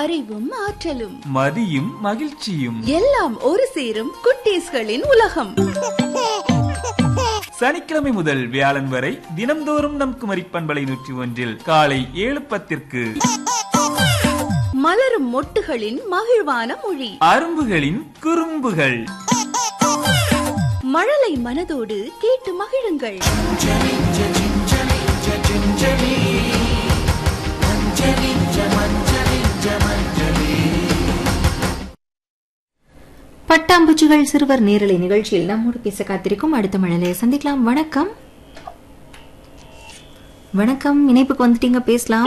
அறிவும் ஆற்றலும் மதியும் மகிழ்ச்சியும் எல்லாம் ஒரு சேரும் குட்டீஸ்களின் உலகம் சனிக்கிழமை முதல் வியாழன் வரை தினம்தோறும் நம் குமரி பண்பலை நூற்றி ஒன்றில் காலை ஏழு பத்திற்கு மலரும் மொட்டுகளின் மகிழ்வான மொழி அரும்புகளின் குறும்புகள் மழலை மனதோடு கேட்டு மகிழுங்கள் பட்டாம்பூச்சிகள் சிறுவர் நேரலை நிகழ்ச்சியில் நம்மோடு பேச காத்திருக்கும் அடுத்த மழலையை சந்திக்கலாம் வணக்கம் வணக்கம் இணைப்புக்கு வந்துட்டீங்க பேசலாம்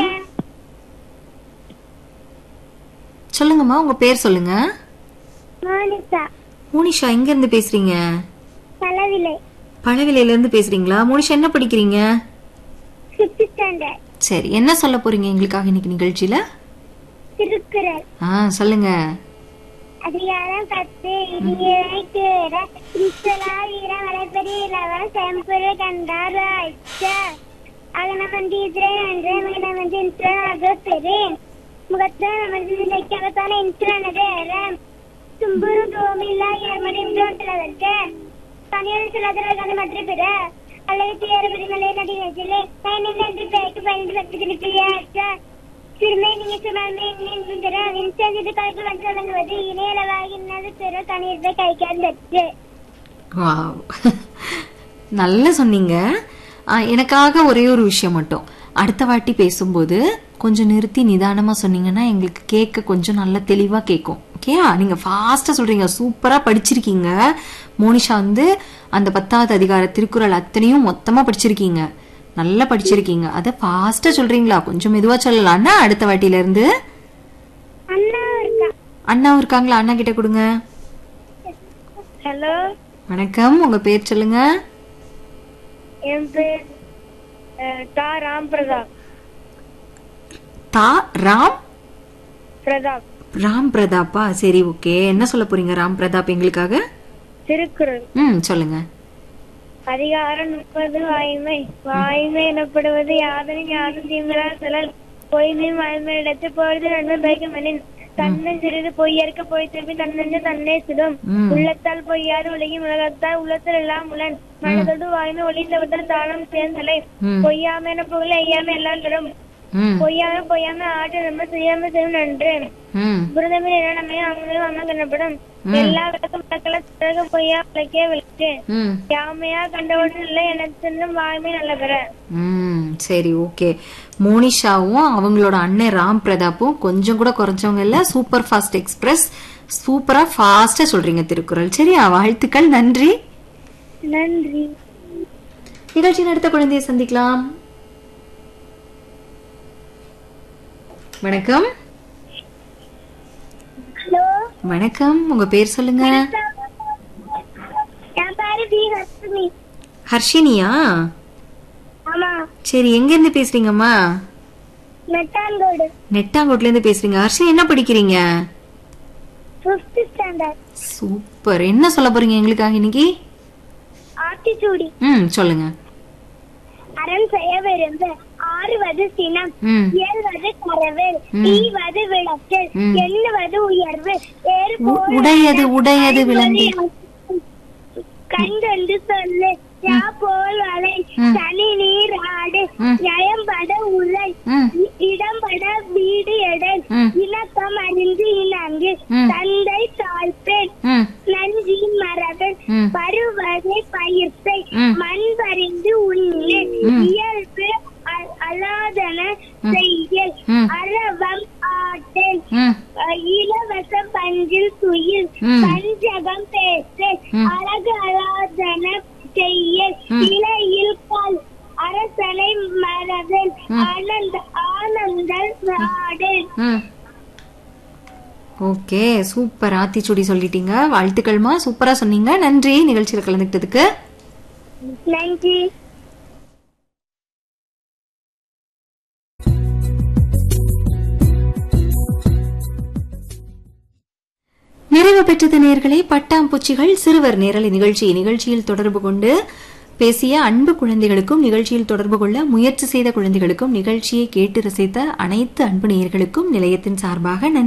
சொல்லுங்கம்மா உங்க பேர் சொல்லுங்க மோனிகா மோனிஷா எங்க இருந்து பேசுறீங்க பலவிலை பழவிலையில இருந்து பேசுறீங்களா மோனிஷா என்ன படிக்கிறீங்க ஃபிஃப்த் ஸ்டாண்டர்ட் சரி என்ன சொல்ல போறீங்க எங்களுக்காக இன்னைக்கு நிகழ்ச்சியில திருக்குறள் ஆ சொல்லுங்க அதிகாரம் பத்து இடியனை கேட இச்சலா வீர வளைப்பெரிய இளவன் செம்பொருள் கண்டார் அச்ச அகனமந்தி இத்திரை நன்று மிகனமந்தி இந்திரன் அகப்பெறேன் முகத்தை நமது நிலைக்காகத்தான இந்திரனது ஏறம் தும்புரு தோமில்லா ஏர்மடி இந்திரத்திலதற்கு தனியார் சிலதரகான மற்ற பிற அல்லது தேர்வு நிலை நடி வச்சிலே பயனில் என்று பெயருக்கு பயந்து பத்து திருப்பியாச்ச சிறுமை நீங்க சுமாமே நின்றுகிற இன்சென்சிட்டு கலைப்பு வந்து தொடங்குவது இணையளவாகினது பிற கணிதத்தை கைக்காந்து வாவ் நல்லா சொன்னீங்க ஆ, எனக்காக ஒரே ஒரு விஷயம் மட்டும் அடுத்த வாட்டி பேசும்போது கொஞ்சம் நிறுத்தி நிதானமா சொன்னீங்கன்னா எங்களுக்கு கேட்க கொஞ்சம் நல்லா தெளிவா கேட்கும் ஓகேயா நீங்க ஃபாஸ்டா சொல்றீங்க சூப்பரா படிச்சிருக்கீங்க மோனிஷா வந்து அந்த பத்தாவது அதிகார திருக்குறள் அத்தனையும் மொத்தமா படிச்சிருக்கீங்க நல்லா படிச்சிருக்கீங்க அதை ஃபாஸ்டா சொல்றீங்களா கொஞ்சம் மெதுவா சொல்லலாம்னா அடுத்த வாட்டில இருந்து அண்ணா இருக்கா அண்ணாவும் இருக்காங்களா அண்ணா கிட்ட கொடுங்க ஹலோ வணக்கம் உங்க பேர் சொல்லுங்க என் பேர் தா ராம் பிரதாப் தா ராம் பிரதாப் ராம் பிரதாப்பா சரி ஓகே என்ன சொல்ல போறீங்க ராம் பிரதாப் எங்களுக்காக திருக்குறள் ம் சொல்லுங்க அதிகாரம் முப்பது வாய்மை வாய்மை எனப்படுவது யாதனும் யாரும் தீவிரா சொல்லல் பொய்மை வாய்மை இடத்து பொழுது நன்மை பயக்கமெனின் தன்னன் சிறிது பொய்யற்க பொய் திருப்பி தன்னென்று தன்னே சுடும் ம். உள்ளத்தால் பொய்யாது உலகின் உலகத்தால் உள்ளத்தில் எல்லாம் உளன் மனதோடு வாய்மை ஒளிந்தவர்கள் தானம் சேர்ந்தலை ம். பொய்யாமை என புகழ ஐயாமை எல்லாம் தரும் ம் பொய்யாமை பொய்யாமை ஆற்று நம்ம செய்யாமை செய்யும் நன்று ம் புரதமில் இரணமே அங்கே அம்மா கண்ணப்படும் எல்லா விளக்கும் விளக்கல பிறகு பொய்யா விளக்கே விளக்கு ம் யாமையா கண்டவுடன் இல்லை எனக்கு வாய்மை நல்ல பெற ம் சரி ஓகே மோனிஷாவும் அவங்களோட அண்ணன் ராம் பிரதாப்பும் கொஞ்சம் கூட குறைஞ்சவங்க இல்ல சூப்பர் ஃபாஸ்ட் எக்ஸ்பிரஸ் சூப்பரா ஃபாஸ்டா சொல்றீங்க திருக்குறள் சரியா வாழ்த்துக்கள் நன்றி நன்றி நிகழ்ச்சியின் அடுத்த குழந்தையை சந்திக்கலாம் வணக்கம் ஹலோ வணக்கம் உங்க பேர் சொல்லுங்க என் பேரு வி ஹர்ஷினி ஹர்ஷினியா ஆமா சரி எங்க இருந்து பேசுறீங்கம்மா மெட்டாங்கோடு நெட்டாங்கோட்ல இருந்து பேசுறீங்க ஹர்ஷினி என்ன படிக்கிறீங்க பிப்த் ஸ்டாண்டர்ட் சூப்பர் என்ன சொல்ல போறீங்க எங்களுக்காக இன்னைக்கு ஆத்திச்சூடி ம் சொல்லுங்க அரண் செய்ய விரும்பு ஆறுவது சினம் ம் இயல்வது கரவேல் ஈவது விளக்கு ம். எண்ணுவது உயர்வு ஏறு உ- போல் உடையது உடையது விளங்கு கண்டென்று சொல்லு யா போல் வலை ம். தனி நீர் ஆடு ம். நயம்பட உரை ம் இ- இடம்பட வீடு எடல் ம். இணக்கம் அறிந்து இணங்கு ம். தந்தை தாழ்பேன் ம் நன்றி மரபன் ம். பருவதை பயிர்த்தை ம். மண் பறிந்து உண்ணு ம். இயல்பு அ- அலாதன செய்யல் ம். அரவம் ஆட்டல் ம் அஹ் இலவச பஞ்சில் துயில் ம். பஞ்சகம் பேசு ம். அழகு அலாதன செய்யல் ம். இலையில் கால் அரசனை மரதல் ம். ஆனந்த ஆனந்தல் நாடு ம் ஓகே சூப்பர் ஆத்திச்சுடி சொல்லிட்டீங்க வாழ்த்துக்கள்மா சூப்பரா சொன்னீங்க நன்றி நிகழ்ச்சியில கலந்துக்கிட்டதுக்கு நன்றி நிறைவு பெற்றது நேர்களே பட்டாம்பூச்சிகள் சிறுவர் நேரலை நிகழ்ச்சி நிகழ்ச்சியில் தொடர்பு கொண்டு பேசிய அன்பு குழந்தைகளுக்கும் நிகழ்ச்சியில் தொடர்பு கொள்ள முயற்சி செய்த குழந்தைகளுக்கும் நிகழ்ச்சியை கேட்டு ரசித்த அனைத்து அன்பு நேயர்களுக்கும் நிலையத்தின் சார்பாக நன்றி